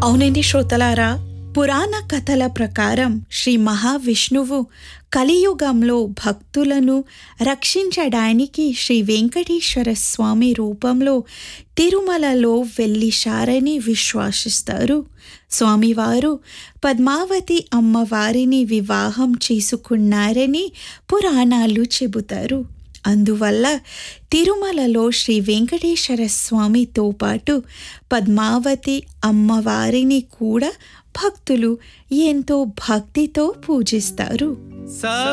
అవునండి శ్రోతలారా పురాణ కథల ప్రకారం శ్రీ మహావిష్ణువు కలియుగంలో భక్తులను రక్షించడానికి శ్రీ వెంకటేశ్వర స్వామి రూపంలో తిరుమలలో వెళ్లిశారని విశ్వాసిస్తారు స్వామివారు పద్మావతి అమ్మవారిని వివాహం చేసుకున్నారని పురాణాలు చెబుతారు అందువల్ల తిరుమలలో శ్రీ వెంకటేశ్వర స్వామితో పాటు పద్మావతి అమ్మవారిని కూడా భక్తులు ఎంతో భక్తితో పూజిస్తారు